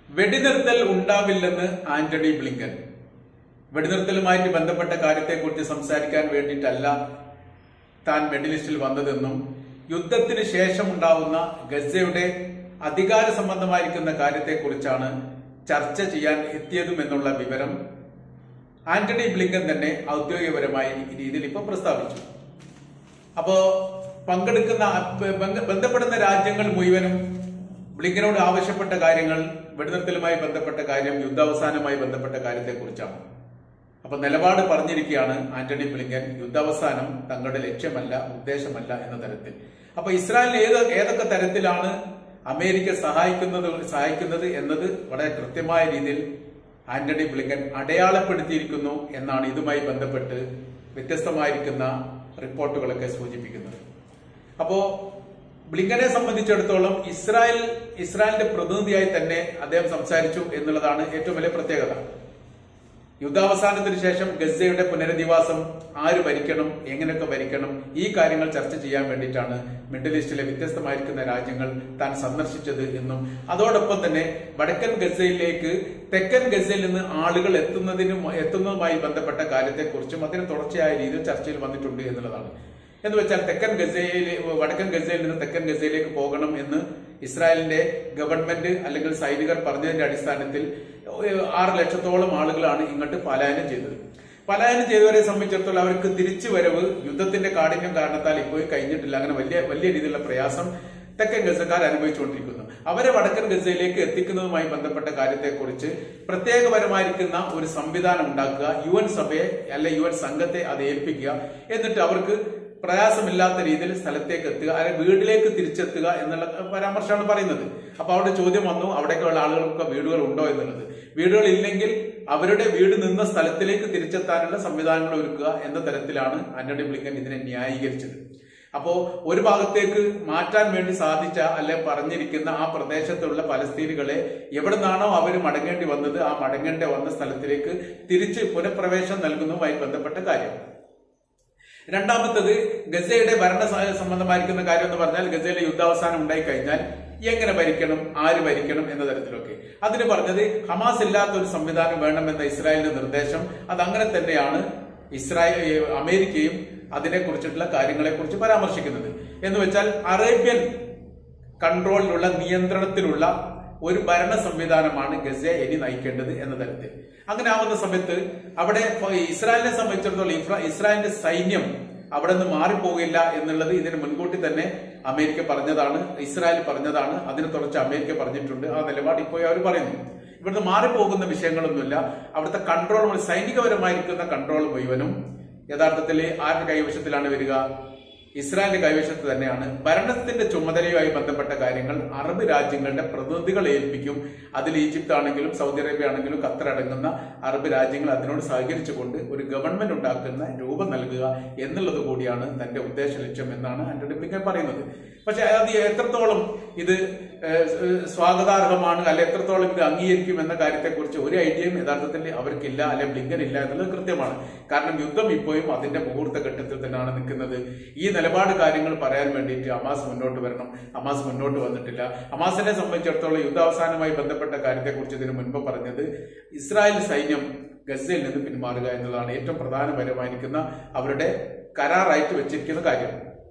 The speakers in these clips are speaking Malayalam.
വെടിനിർത്തൽ ഉണ്ടാവില്ലെന്ന് ആന്റണി ബ്ലിങ്കൻ വെടിനിർത്തലുമായിട്ട് ബന്ധപ്പെട്ട കാര്യത്തെക്കുറിച്ച് സംസാരിക്കാൻ വേണ്ടിയിട്ടല്ല താൻ മെഡലിസ്റ്റിൽ വന്നതെന്നും യുദ്ധത്തിന് ശേഷം ഉണ്ടാവുന്ന ഗസയുടെ അധികാര സംബന്ധമായിരിക്കുന്ന കാര്യത്തെക്കുറിച്ചാണ് ചർച്ച ചെയ്യാൻ എത്തിയതും എന്നുള്ള വിവരം ആന്റണി ബ്ലിങ്കൻ തന്നെ ഔദ്യോഗികപരമായ രീതിയിൽ ഇപ്പൊ പ്രസ്താവിച്ചു അപ്പോ പങ്കെടുക്കുന്ന ബന്ധ- ബന്ധപ്പെടുന്ന രാജ്യങ്ങൾ മുഴുവനും ബ്ലിങ്കനോട് ആവശ്യപ്പെട്ട കാര്യങ്ങൾ വെടിനിർത്തലുമായി ബന്ധപ്പെട്ട കാര്യം യുദ്ധാവസാനവുമായി ബന്ധപ്പെട്ട കാര്യത്തെക്കുറിച്ചാണ് അപ്പൊ നിലപാട് പറഞ്ഞിരിക്കുകയാണ് ആന്റണി ബ്ലിങ്കൻ യുദ്ധാവസാനം തങ്ങളുടെ ലക്ഷ്യമല്ല ഉദ്ദേശമല്ല എന്ന തരത്തിൽ അപ്പൊ ഇസ്രായേൽ ഏത് ഏതൊക്കെ തരത്തിലാണ് അമേരിക്ക സഹായിക്കുന്നത് സഹായിക്കുന്നത് എന്നത് വളരെ കൃത്യമായ രീതിയിൽ ആന്റണി ബ്ലിങ്കൻ അടയാളപ്പെടുത്തിയിരിക്കുന്നു എന്നാണ് ഇതുമായി ബന്ധപ്പെട്ട് വ്യത്യസ്തമായിരിക്കുന്ന റിപ്പോർട്ടുകളൊക്കെ സൂചിപ്പിക്കുന്നത് അപ്പോ ബ്ലിങ്കനെ സംബന്ധിച്ചിടത്തോളം ഇസ്രായേൽ ഇസ്രായേലിന്റെ പ്രതിനിധിയായി തന്നെ അദ്ദേഹം സംസാരിച്ചു എന്നുള്ളതാണ് ഏറ്റവും വലിയ പ്രത്യേകത യുദ്ധാവസാനത്തിന് ശേഷം ഗസയുടെ പുനരധിവാസം ആര് ഭരിക്കണം എങ്ങനെയൊക്കെ ഭരിക്കണം ഈ കാര്യങ്ങൾ ചർച്ച ചെയ്യാൻ വേണ്ടിയിട്ടാണ് മിഡിൽ ഈസ്റ്റിലെ വ്യത്യസ്തമായിരിക്കുന്ന രാജ്യങ്ങൾ താൻ സന്ദർശിച്ചത് എന്നും അതോടൊപ്പം തന്നെ വടക്കൻ ഗസയിലേക്ക് തെക്കൻ ഗസയിൽ നിന്ന് ആളുകൾ എത്തുന്നതിനും എത്തുന്നതുമായി ബന്ധപ്പെട്ട കാര്യത്തെക്കുറിച്ചും അതിന് തുടർച്ചയായ രീതിയിൽ ചർച്ചയിൽ വന്നിട്ടുണ്ട് എന്നുള്ളതാണ് എന്ന് വെച്ചാൽ തെക്കൻ ഗസയിൽ വടക്കൻ ഗസയിൽ നിന്ന് തെക്കൻ ഗസയിലേക്ക് പോകണം എന്ന് ഇസ്രായേലിന്റെ ഗവൺമെന്റ് അല്ലെങ്കിൽ സൈനികർ പറഞ്ഞതിന്റെ അടിസ്ഥാനത്തിൽ ആറ് ലക്ഷത്തോളം ആളുകളാണ് ഇങ്ങോട്ട് പലായനം ചെയ്തത് പലായനം ചെയ്തവരെ സംബന്ധിച്ചിടത്തോളം അവർക്ക് തിരിച്ചു വരവ് യുദ്ധത്തിന്റെ കാഠിന്യം കാരണത്താൽ ഇപ്പോഴും കഴിഞ്ഞിട്ടില്ല അങ്ങനെ വലിയ വലിയ രീതിയിലുള്ള പ്രയാസം തെക്കൻ ഗസക്കാർ അനുഭവിച്ചുകൊണ്ടിരിക്കുന്നു അവരെ വടക്കൻ ഗസയിലേക്ക് എത്തിക്കുന്നതുമായി ബന്ധപ്പെട്ട കാര്യത്തെക്കുറിച്ച് പ്രത്യേകപരമായിരിക്കുന്ന ഒരു സംവിധാനം ഉണ്ടാക്കുക യു എൻ സഭയെ അല്ലെ യു എൻ സംഘത്തെ അത് ഏൽപ്പിക്കുക എന്നിട്ട് അവർക്ക് പ്രയാസമില്ലാത്ത രീതിയിൽ സ്ഥലത്തേക്ക് എത്തുക അല്ലെങ്കിൽ വീട്ടിലേക്ക് തിരിച്ചെത്തുക എന്നുള്ള പരാമർശമാണ് പറയുന്നത് അപ്പൊ അവിടെ ചോദ്യം വന്നു അവിടേക്കുള്ള ആളുകൾക്ക് വീടുകൾ ഉണ്ടോ എന്നുള്ളത് വീടുകൾ ഇല്ലെങ്കിൽ അവരുടെ വീട് നിന്ന സ്ഥലത്തിലേക്ക് തിരിച്ചെത്താനുള്ള സംവിധാനങ്ങൾ ഒരുക്കുക എന്ന തരത്തിലാണ് ആന്റണി ബ്ലിങ്കൻ ഇതിനെ ന്യായീകരിച്ചത് അപ്പോ ഒരു ഭാഗത്തേക്ക് മാറ്റാൻ വേണ്ടി സാധിച്ച അല്ലെ പറഞ്ഞിരിക്കുന്ന ആ പ്രദേശത്തുള്ള പലസ്തീനുകളെ എവിടെ നിന്നാണോ അവർ മടങ്ങേണ്ടി വന്നത് ആ മടങ്ങേണ്ടി വന്ന സ്ഥലത്തിലേക്ക് തിരിച്ച് പുനഃപ്രവേശനം നൽകുന്നതുമായി ബന്ധപ്പെട്ട കാര്യം രണ്ടാമത്തത് ഗസയുടെ ഭരണ സ- സംബന്ധമായിരിക്കുന്ന കാര്യം എന്ന് പറഞ്ഞാൽ ഗസയിലെ യുദ്ധാവസാനം ഉണ്ടായി കഴിഞ്ഞാൽ എങ്ങനെ ഭരിക്കണം ആര് ഭരിക്കണം എന്ന തരത്തിലൊക്കെ അതിന് പറഞ്ഞത് ഹമാസ് ഇല്ലാത്ത ഒരു സംവിധാനം വേണമെന്ന ഇസ്രായേലിന്റെ നിർദ്ദേശം അത് അങ്ങനെ തന്നെയാണ് ഇസ്രായേൽ ഏ, അമേരിക്കയും അതിനെക്കുറിച്ചിട്ടുള്ള കാര്യങ്ങളെക്കുറിച്ച് പരാമർശിക്കുന്നത് എന്ന് വെച്ചാൽ അറേബ്യൻ കൺട്രോളിലുള്ള നിയന്ത്രണത്തിലുള്ള ഒരു ഭരണ സംവിധാനമാണ് ഗസയെ ഇനി നയിക്കേണ്ടത് എന്ന തരത്തിൽ അങ്ങനെ ആവുന്ന സമയത്ത് അവിടെ ഇപ്പൊ ഇസ്രായേലിനെ സംബന്ധിച്ചിടത്തോളം ഇഫ്ര- ഇസ്രായേലിന്റെ സൈന്യം അവിടെ നിന്ന് മാറിപ്പോകില്ല എന്നുള്ളത് ഇതിന് മുൻകൂട്ടി തന്നെ അമേരിക്ക പറഞ്ഞതാണ് ഇസ്രായേൽ പറഞ്ഞതാണ് അതിന് തുടർച്ച് അമേരിക്ക പറഞ്ഞിട്ടുണ്ട് ആ നിലപാട് ഇപ്പോൾ അവർ പറയുന്നു ഇവിടുന്ന് മാറിപ്പോകുന്ന വിഷയങ്ങളൊന്നുമില്ല അവിടുത്തെ കൺട്രോൾ സൈനികപരമായിരിക്കുന്ന കൺട്രോൾ മുഴുവനും യഥാർത്ഥത്തിൽ ആരുടെ കൈവശത്തിലാണ് വരിക ഇസ്രായേലിന്റെ കൈവശത്ത് തന്നെയാണ് ഭരണത്തിന്റെ ചുമതലയുമായി ബന്ധപ്പെട്ട കാര്യങ്ങൾ അറബ് രാജ്യങ്ങളുടെ പ്രതിനിധികളെ ഏൽപ്പിക്കും അതിൽ ഈജിപ്ത് ആണെങ്കിലും സൗദി അറേബ്യ ആണെങ്കിലും ഖത്തർ അടങ്ങുന്ന അറബ് രാജ്യങ്ങൾ അതിനോട് സഹകരിച്ചുകൊണ്ട് ഒരു ഗവൺമെന്റ് ഉണ്ടാക്കുന്ന രൂപം നൽകുക എന്നുള്ളത് കൂടിയാണ് തന്റെ ഉദ്ദേശ ലക്ഷ്യം എന്നാണ് ആന്റണി ബ്ലിങ്കൻ പറയുന്നത് പക്ഷെ അത് എത്രത്തോളം ഇത് ഏഹ്, ഏഹ്, സ്വാഗതാർഹമാണ് അല്ലെ എത്രത്തോളം ഇത് അംഗീകരിക്കും എന്ന കാര്യത്തെക്കുറിച്ച് ഒരു ഐഡിയയും യഥാർത്ഥത്തിൽ അവർക്കില്ല അല്ലെ ബ്ലിങ്കൻ ഇല്ല എന്നുള്ളത് കൃത്യമാണ് കാരണം യുദ്ധം ഇപ്പോഴും അതിന്റെ മുഹൂർത്ത ഘട്ടത്തിൽ തന്നെയാണ് നിൽക്കുന്നത് ഈ നിലപാട് കാര്യങ്ങൾ പറയാൻ വേണ്ടിയിട്ട് ഹമാസ് മുന്നോട്ട് വരണം ഹമാസ് മുന്നോട്ട് വന്നിട്ടില്ല ഹമാസിനെ സംബന്ധിച്ചിടത്തോളം യുദ്ധാവസാനവുമായി ബന്ധപ്പെട്ട കാര്യത്തെക്കുറിച്ച് ഇതിനു മുൻപ് പറഞ്ഞത് ഇസ്രായേൽ സൈന്യം ഗസയിൽ നിന്ന് പിന്മാറുക എന്നതാണ് ഏറ്റവും പ്രധാനപരമായിരിക്കുന്ന അവരുടെ കരാറായിട്ട് വെച്ചിരിക്കുന്ന കാര്യം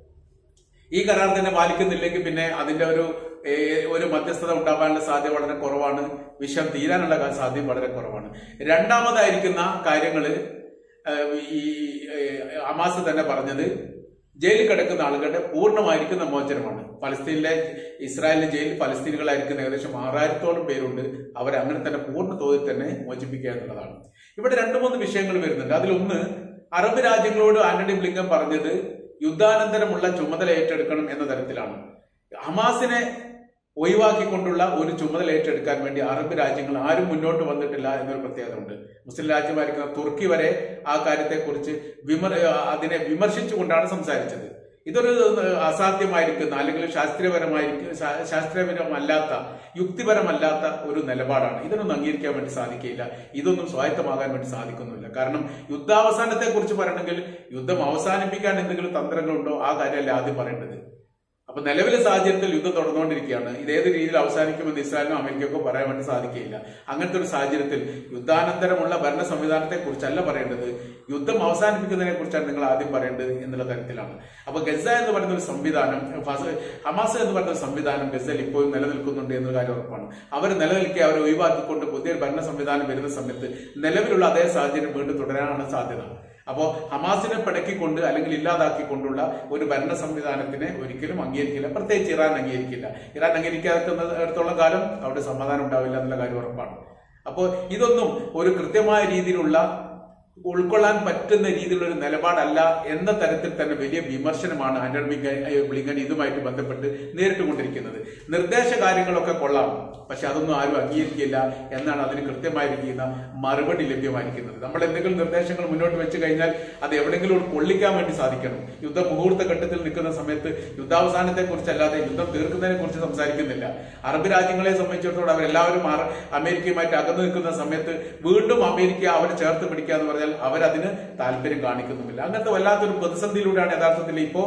ഈ കരാർ തന്നെ പാലിക്കുന്നില്ലെങ്കിൽ പിന്നെ അതിന്റെ ഒരു ഏഹ്, ഒരു മധ്യസ്ഥത ഉണ്ടാവാനുള്ള സാധ്യത വളരെ കുറവാണ് വിഷയം തീരാനുള്ള ക- സാധ്യത വളരെ കുറവാണ് രണ്ടാമതായിരിക്കുന്ന കാര്യങ്ങള് ഏഹ്, ഈ ഏഹ്, ഹമാസ് തന്നെ പറഞ്ഞത് ജയിലിൽ കിടക്കുന്ന ആളുകളുടെ പൂർണ്ണമായിരിക്കുന്ന മോചനമാണ് ഫലസ്തീനിലെ ഇസ്രായേലിലെ ജയിലിൽ ഫലസ്തീനുകളായിരിക്കുന്ന ഏകദേശം ആറായിരത്തോളം പേരുണ്ട് അവരെ അങ്ങനെ തന്നെ പൂർണ്ണ തോതിൽ തന്നെ മോചിപ്പിക്കുക എന്നുള്ളതാണ് ഇവിടെ രണ്ടു മൂന്ന് വിഷയങ്ങൾ വരുന്നുണ്ട് അതിലൊന്ന് അറബ് രാജ്യങ്ങളോട് ആന്റണി ബ്ലിങ്കൻ പറഞ്ഞത് യുദ്ധാനന്തരമുള്ള ചുമതല ഏറ്റെടുക്കണം എന്ന തരത്തിലാണ് ഹമാസിനെ ഒഴിവാക്കിക്കൊണ്ടുള്ള ഒരു ചുമതല ഏറ്റെടുക്കാൻ വേണ്ടി അറബ് രാജ്യങ്ങൾ ആരും മുന്നോട്ട് വന്നിട്ടില്ല എന്നൊരു പ്രത്യേകത ഉണ്ട് മുസ്ലിം രാജ്യമായിരിക്കുന്ന തുർക്കി വരെ ആ കാര്യത്തെക്കുറിച്ച് വിമർ അതിനെ വിമർശിച്ചുകൊണ്ടാണ് സംസാരിച്ചത് ഇതൊരു അസാധ്യമായിരിക്കുന്ന അല്ലെങ്കിൽ ശാസ്ത്രീയപരമായിരിക്കും ശാ- ശാസ്ത്രീയപരമല്ലാത്ത യുക്തിപരമല്ലാത്ത ഒരു നിലപാടാണ് ഇതിനൊന്നും അംഗീകരിക്കാൻ വേണ്ടി സാധിക്കില്ല ഇതൊന്നും സ്വായത്തമാകാൻ വേണ്ടി സാധിക്കുന്നില്ല കാരണം യുദ്ധാവസാനത്തെ കുറിച്ച് പറയണമെങ്കിൽ യുദ്ധം അവസാനിപ്പിക്കാൻ എന്തെങ്കിലും തന്ത്രങ്ങളുണ്ടോ ആ കാര്യമല്ല ആദ്യം പറയേണ്ടത് അപ്പൊ നിലവിലെ സാഹചര്യത്തിൽ യുദ്ധം തുടർന്നുകൊണ്ടിരിക്കുകയാണ് ഇത് ഏത് രീതിയിൽ അവസാനിക്കുമെന്ന് ഇസ്രായേലിനും അമേരിക്കക്കോ പറയാൻ വേണ്ടി സാധിക്കില്ല അങ്ങനത്തെ ഒരു സാഹചര്യത്തിൽ യുദ്ധാനന്തരമുള്ള ഭരണ സംവിധാനത്തെ കുറിച്ചല്ല പറയേണ്ടത് യുദ്ധം അവസാനിപ്പിക്കുന്നതിനെ കുറിച്ചാണ് നിങ്ങൾ ആദ്യം പറയേണ്ടത് എന്നുള്ള തരത്തിലാണ് അപ്പൊ ഗസ എന്ന് പറയുന്ന ഒരു സംവിധാനം ഫസ- ഹമാസ് എന്ന് പറയുന്ന ഒരു സംവിധാനം ഗസയിൽ ഇപ്പോഴും നിലനിൽക്കുന്നുണ്ട് എന്നുള്ള കാര്യം ഉറപ്പാണ് അവർ നിലനിൽക്കുക അവരെ ഒഴിവാക്കിക്കൊണ്ട് പുതിയൊരു ഭരണ സംവിധാനം വരുന്ന സമയത്ത് നിലവിലുള്ള അതേ സാഹചര്യം വീണ്ടും തുടരാനാണ് സാധ്യത അപ്പോ ഹമാസിനെ പടക്കിക്കൊണ്ട് അല്ലെങ്കിൽ ഇല്ലാതാക്കിക്കൊണ്ടുള്ള ഒരു ഭരണ സംവിധാനത്തിനെ ഒരിക്കലും അംഗീകരിക്കില്ല പ്രത്യേകിച്ച് ഇറാൻ അംഗീകരിക്കില്ല ഇറാൻ അംഗീകരിക്കാത്തിടത്തോളം കാലം അവിടെ സമാധാനം ഉണ്ടാവില്ല എന്നുള്ള കാര്യം ഉറപ്പാണ് അപ്പോൾ ഇതൊന്നും ഒരു കൃത്യമായ രീതിയിലുള്ള ഉൾക്കൊള്ളാൻ പറ്റുന്ന രീതിയിലുള്ള ഒരു നിലപാടല്ല എന്ന തരത്തിൽ തന്നെ വലിയ വിമർശനമാണ് ആന്റണി ബ്ലിങ്കൻ ബ്ലിങ്കൻ ഇതുമായിട്ട് ബന്ധപ്പെട്ട് നേരിട്ടുകൊണ്ടിരിക്കുന്നത് നിർദ്ദേശ കാര്യങ്ങളൊക്കെ കൊള്ളാം പക്ഷെ അതൊന്നും ആരും അംഗീകരിക്കില്ല എന്നാണ് അതിന് കൃത്യമായിരിക്കുന്ന മറുപടി ലഭ്യമായിരിക്കുന്നത് നമ്മൾ എന്തെങ്കിലും നിർദ്ദേശങ്ങൾ മുന്നോട്ട് വെച്ച് കഴിഞ്ഞാൽ അത് എവിടെയെങ്കിലും ഒരു കൊള്ളിക്കാൻ വേണ്ടി സാധിക്കണം യുദ്ധ മുഹൂർത്ത ഘട്ടത്തിൽ നിൽക്കുന്ന സമയത്ത് യുദ്ധാവസാനത്തെ കുറിച്ചല്ലാതെ യുദ്ധം തീർക്കുന്നതിനെ കുറിച്ച് സംസാരിക്കുന്നില്ല അറബ് രാജ്യങ്ങളെ സംബന്ധിച്ചിടത്തോളം അവരെല്ലാവരും അറ- അമേരിക്കയുമായിട്ട് അകന്നു നിൽക്കുന്ന സമയത്ത് വീണ്ടും അമേരിക്ക അവരെ ചേർത്ത് പിടിക്കുക എന്ന് പറഞ്ഞാൽ അവരതിന് താല്പര്യം കാണിക്കുന്നുമില്ല അങ്ങനത്തെ വല്ലാത്തൊരു പ്രതിസന്ധിയിലൂടെയാണ് യഥാർത്ഥത്തിൽ ഇപ്പോ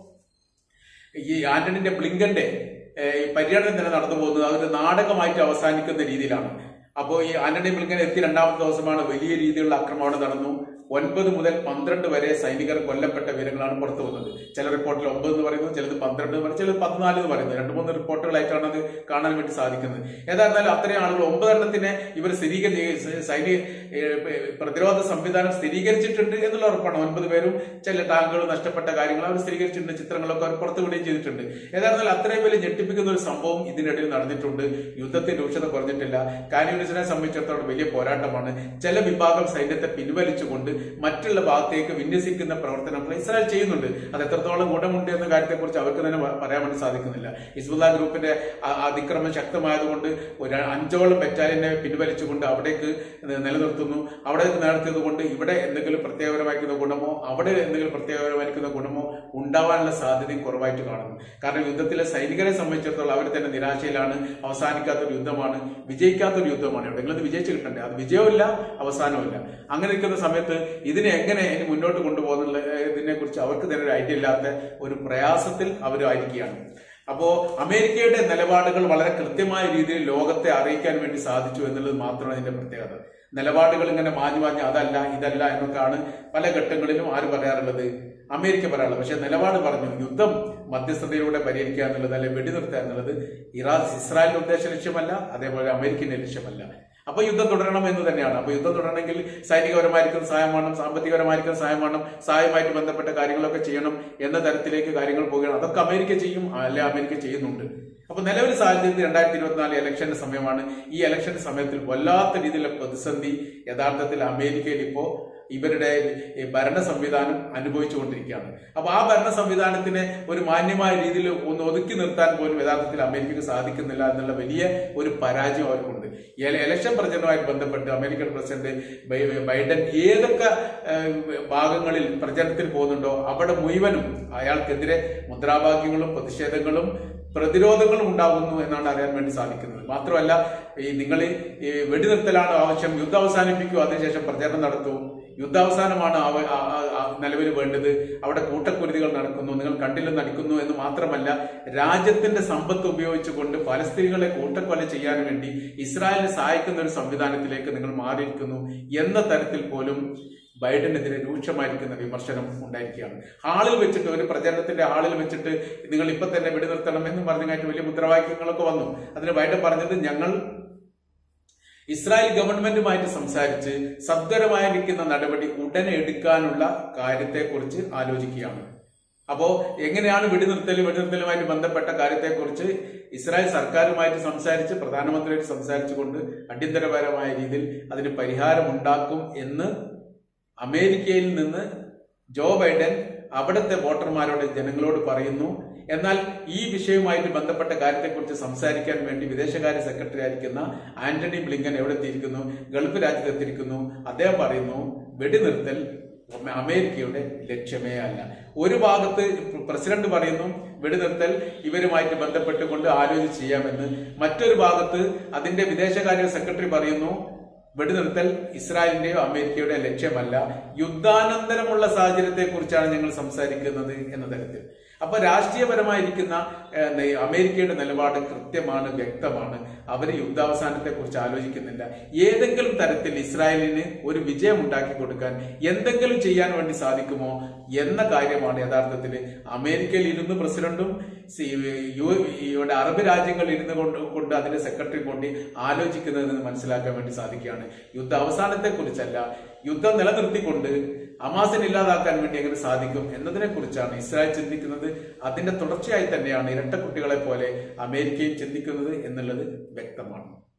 ഈ ആന്റണിന്റെ ബ്ലിങ്കന്റെ ഏഹ്, ഈ പര്യടനം തന്നെ നടന്നു പോകുന്നത് അതൊരു നാടകമായിട്ട് അവസാനിക്കുന്ന രീതിയിലാണ് അപ്പോൾ ഈ ആന്റണി ബ്ലിങ്കൻ എത്തി രണ്ടാമത്തെ ദിവസമാണ് വലിയ രീതിയിലുള്ള ആക്രമണം നടന്നു ഒൻപത് മുതൽ പന്ത്രണ്ട് വരെ സൈനികർ കൊല്ലപ്പെട്ട വിവരങ്ങളാണ് പുറത്തു വന്നത് ചില റിപ്പോർട്ടിൽ ഒമ്പത് എന്ന് പറയുന്നു ചിലത് പന്ത്രണ്ട് എന്ന് പറയുന്നു ചിലത് പതിനാല് എന്ന് പറയുന്നു രണ്ട് മൂന്ന് റിപ്പോർട്ടുകളായിട്ടാണ് അത് കാണാൻ വേണ്ടി സാധിക്കുന്നത് ഏതായിരുന്നാലും അത്രയും ആളുകൾ ഒമ്പതെണ്ണത്തിനെ ഇവർ സ്ഥിരീകരി സൈനിക ഏഹ്, പ്രതിരോധ സംവിധാനം സ്ഥിരീകരിച്ചിട്ടുണ്ട് എന്നുള്ള ഉറപ്പാണ് ഒൻപത് പേരും ചില ടാങ്കുകൾ നഷ്ടപ്പെട്ട കാര്യങ്ങൾ അവർ സ്ഥിരീകരിച്ചിട്ടുണ്ട് ചിത്രങ്ങളൊക്കെ അവർ പുറത്തുവിടുകയും ചെയ്തിട്ടുണ്ട് ഏതായിരുന്നാലും അത്രയും വലിയ ഞെട്ടിപ്പിക്കുന്ന ഒരു സംഭവം ഇതിനിടയിൽ നടന്നിട്ടുണ്ട് യുദ്ധത്തിന്റെ രൂക്ഷത കുറഞ്ഞിട്ടില്ല കാന്യൂണിസിനെ സംബന്ധിച്ചിടത്തോളം വലിയ പോരാട്ടമാണ് ചില വിഭാഗം സൈന്യത്തെ പിൻവലിച്ചുകൊണ്ട് മറ്റുള്ള ഭാഗത്തേക്ക് വിന്യസിക്കുന്ന പ്രവർത്തനങ്ങൾ ഇസ്രായേൽ ചെയ്യുന്നുണ്ട് അത് എത്രത്തോളം ഗുണമുണ്ട് എന്ന കാര്യത്തെക്കുറിച്ച് അവർക്ക് തന്നെ പ- പറയാൻ വേണ്ടി സാധിക്കുന്നില്ല ഹിസ്ബുല്ല ഗ്രൂപ്പിന്റെ അ- അതിക്രമം ശക്തമായതുകൊണ്ട് ഒരു അഞ്ചോളം ബറ്റാലിയനെ പിൻവലിച്ചുകൊണ്ട് അവിടേക്ക് നിലനിർത്തുന്നു അവിടെ നടത്തിയത് കൊണ്ട് ഇവിടെ എന്തെങ്കിലും പ്രത്യേകപരമായിരിക്കുന്ന ഗുണമോ അവിടെ എന്തെങ്കിലും പ്രത്യേകപരമായിരിക്കുന്ന ഗുണമോ ഉണ്ടാവാനുള്ള സാധ്യതയും കുറവായിട്ട് കാണുന്നു കാരണം യുദ്ധത്തിലെ സൈനികരെ സംബന്ധിച്ചിടത്തോളം അവർ തന്നെ നിരാശയിലാണ് അവസാനിക്കാത്തൊരു യുദ്ധമാണ് വിജയിക്കാത്തൊരു യുദ്ധമാണ് എവിടെയെങ്കിലും അത് വിജയിച്ചു കിട്ടണ്ടേ അത് വിജയമില്ല അവസാനമില്ല അങ്ങനെ നിൽക്കുന്ന സമയത്ത് ഇതിനെ എങ്ങനെ ഇനി മുന്നോട്ട് കൊണ്ടുപോകുന്നുള്ള ഇതിനെ കുറിച്ച് അവർക്ക് തന്നെ ഒരു ഐഡിയ ഇല്ലാത്ത ഒരു പ്രയാസത്തിൽ അവരായിരിക്കുകയാണ് അപ്പോ അമേരിക്കയുടെ നിലപാടുകൾ വളരെ കൃത്യമായ രീതിയിൽ ലോകത്തെ അറിയിക്കാൻ വേണ്ടി സാധിച്ചു എന്നുള്ളത് മാത്രമാണ് ഇതിന്റെ പ്രത്യേകത നിലപാടുകൾ ഇങ്ങനെ മാഞ്ഞു മാഞ്ഞ് അതല്ല ഇതല്ല എന്നൊക്കെയാണ് പല ഘട്ടങ്ങളിലും ആര് പറയാറുള്ളത് അമേരിക്ക പറയാറുള്ളത് പക്ഷെ നിലപാട് പറഞ്ഞു യുദ്ധം മധ്യസ്ഥതയിലൂടെ പരിഹരിക്കുക എന്നുള്ളത് അല്ലെ വെടിനിർത്തുക എന്നുള്ളത് ഇറാൻ ഇസ്രായേലിന്റെ ഉദ്ദേശ ലക്ഷ്യമല്ല അതേപോലെ അമേരിക്കന്റെ ലക്ഷ്യമല്ല അപ്പൊ യുദ്ധം തുടരണം എന്ന് തന്നെയാണ് അപ്പൊ യുദ്ധം തുടരണമെങ്കിൽ സൈനികപരമായിരിക്കും സഹായം വേണം സാമ്പത്തികപരമായിരിക്കും സഹായം വേണം സഹായമായിട്ട് ബന്ധപ്പെട്ട കാര്യങ്ങളൊക്കെ ചെയ്യണം എന്ന തരത്തിലേക്ക് കാര്യങ്ങൾ പോവുകയാണ് അതൊക്കെ അമേരിക്ക ചെയ്യും അല്ലെ അമേരിക്ക ചെയ്യുന്നുണ്ട് അപ്പൊ നിലവിൽ സാഹചര്യത്തിൽ രണ്ടായിരത്തി ഇരുപത്തിനാല് ഇലക്ഷന്റെ സമയമാണ് ഈ ഇലക്ഷന്റെ സമയത്തിൽ വല്ലാത്ത രീതിയിലുള്ള പ്രതിസന്ധി യഥാർത്ഥത്തിൽ അമേരിക്കയിൽ ഇപ്പോ ഇവരുടെ ഈ ഭരണ സംവിധാനം അനുഭവിച്ചുകൊണ്ടിരിക്കുകയാണ് അപ്പൊ ആ ഭരണ സംവിധാനത്തിനെ ഒരു മാന്യമായ രീതിയിൽ ഒന്ന് ഒതുക്കി നിർത്താൻ പോലും യഥാർത്ഥത്തിൽ അമേരിക്കക്ക് സാധിക്കുന്നില്ല എന്നുള്ള വലിയ ഒരു പരാജയം അവർക്കുണ്ട് ഈ ഇലക്ഷൻ പ്രചരണവുമായി ബന്ധപ്പെട്ട് അമേരിക്കൻ പ്രസിഡന്റ് ബൈ- ബൈഡൻ ഏതൊക്കെ ഏഹ്, ഭാഗങ്ങളിൽ പ്രചരണത്തിൽ പോകുന്നുണ്ടോ അവിടെ മുഴുവനും അയാൾക്കെതിരെ മുദ്രാവാക്യങ്ങളും പ്രതിഷേധങ്ങളും പ്രതിരോധങ്ങളും ഉണ്ടാകുന്നു എന്നാണ് അറിയാൻ വേണ്ടി സാധിക്കുന്നത് മാത്രമല്ല ഈ നിങ്ങൾ ഈ വെടിനിർത്തലാണ് ആവശ്യം യുദ്ധം അവസാനിപ്പിക്കൂ അതിനുശേഷം പ്രചരണം നടത്തൂ യുദ്ധാവസാനമാണ് അവ- ആ- ആ- ആ നിലവിൽ വേണ്ടത് അവിടെ കൂട്ടക്കുരുതികൾ നടക്കുന്നു നിങ്ങൾ കണ്ടില്ലെന്ന് നടിക്കുന്നു എന്ന് മാത്രമല്ല രാജ്യത്തിന്റെ സമ്പത്ത് ഉപയോഗിച്ചുകൊണ്ട് ഫലസ്തീനികളെ കൂട്ടക്കൊല ചെയ്യാൻ വേണ്ടി ഇസ്രായേലിനെ സഹായിക്കുന്ന ഒരു സംവിധാനത്തിലേക്ക് നിങ്ങൾ മാറിയിരിക്കുന്നു എന്ന തരത്തിൽ പോലും ബൈഡനെതിരെ രൂക്ഷമായിരിക്കുന്ന വിമർശനം ഉണ്ടായിരിക്കുകയാണ് ഹാളിൽ വെച്ചിട്ട് ഒരു പ്രചരണത്തിന്റെ ഹാളിൽ വെച്ചിട്ട് നിങ്ങൾ ഇപ്പൊ തന്നെ വെടിനിർത്തണം എന്ന് പറഞ്ഞായിട്ട് വലിയ മുദ്രാവാക്യങ്ങളൊക്കെ വന്നു അതിന് ബൈഡൻ പറഞ്ഞത് ഞങ്ങൾ ഇസ്രായേൽ ഗവൺമെന്റുമായിട്ട് സംസാരിച്ച് സത്വരമായിരിക്കുന്ന നടപടി ഉടനെ എടുക്കാനുള്ള കാര്യത്തെക്കുറിച്ച് ആലോചിക്കുകയാണ് അപ്പോ എങ്ങനെയാണ് വെടിനിർത്തൽ വെടിനിർത്തലുമായിട്ട് ബന്ധപ്പെട്ട കാര്യത്തെക്കുറിച്ച് ഇസ്രായേൽ സർക്കാരുമായിട്ട് സംസാരിച്ച് പ്രധാനമന്ത്രിയായിട്ട് സംസാരിച്ചുകൊണ്ട് അടിയന്തരപരമായ രീതിയിൽ അതിന് പരിഹാരമുണ്ടാക്കും എന്ന് അമേരിക്കയിൽ നിന്ന് ജോ ബൈഡൻ അവിടുത്തെ വോട്ടർമാരോട് ജനങ്ങളോട് പറയുന്നു എന്നാൽ ഈ വിഷയവുമായിട്ട് ബന്ധപ്പെട്ട കാര്യത്തെക്കുറിച്ച് സംസാരിക്കാൻ വേണ്ടി വിദേശകാര്യ സെക്രട്ടറി ആയിരിക്കുന്ന ആന്റണി ബ്ലിങ്കൻ എവിടെ എത്തിയിരിക്കുന്നു ഗൾഫ് രാജ്യത്ത് എത്തിയിരിക്കുന്നു അദ്ദേഹം പറയുന്നു വെടിനിർത്തൽ അമേരിക്കയുടെ ലക്ഷ്യമേ അല്ല ഒരു ഭാഗത്ത് പ്രസിഡന്റ് പറയുന്നു വെടിനിർത്തൽ ഇവരുമായിട്ട് ബന്ധപ്പെട്ടുകൊണ്ട് ആലോചിച്ച് ചെയ്യാമെന്ന് മറ്റൊരു ഭാഗത്ത് അതിന്റെ വിദേശകാര്യ സെക്രട്ടറി പറയുന്നു വെടിനിർത്തൽ ഇസ്രായേലിന്റെയോ അമേരിക്കയുടെയോ ലക്ഷ്യമല്ല യുദ്ധാനന്തരമുള്ള സാഹചര്യത്തെ കുറിച്ചാണ് ഞങ്ങൾ സംസാരിക്കുന്നത് എന്ന തരത്തിൽ അപ്പൊ രാഷ്ട്രീയപരമായിരിക്കുന്ന ഏഹ്, നെ- അമേരിക്കയുടെ നിലപാട് കൃത്യമാണ് വ്യക്തമാണ് അവർ യുദ്ധാവസാനത്തെ കുറിച്ച് ആലോചിക്കുന്നില്ല ഏതെങ്കിലും തരത്തിൽ ഇസ്രായേലിന് ഒരു വിജയം ഉണ്ടാക്കി കൊടുക്കാൻ എന്തെങ്കിലും ചെയ്യാൻ വേണ്ടി സാധിക്കുമോ എന്ന കാര്യമാണ് യഥാർത്ഥത്തിൽ അമേരിക്കയിൽ ഇരുന്ന് പ്രസിഡന്റും സി- യു- ഇവിടെ അറബ് രാജ്യങ്ങളിൽ ഇരുന്ന് കൊണ്ട് കൊണ്ട് അതിന്റെ സെക്രട്ടറി കൊണ്ട് ആലോചിക്കുന്നതെന്ന് മനസ്സിലാക്കാൻ വേണ്ടി സാധിക്കുകയാണ് യുദ്ധ അവസാനത്തെ കുറിച്ചല്ല യുദ്ധം നിലനിർത്തിക്കൊണ്ട് ഹമാസിനെ ഇല്ലാതാക്കാൻ വേണ്ടി എങ്ങനെ സാധിക്കും എന്നതിനെ കുറിച്ചാണ് ഇസ്രായേൽ ചിന്തിക്കുന്നത് അതിന്റെ തുടർച്ചയായി തന്നെയാണ് ഇരട്ടക്കുട്ടികളെ പോലെ അമേരിക്കയും ചിന്തിക്കുന്നത് എന്നുള്ളത് വ്യക്തമാണ്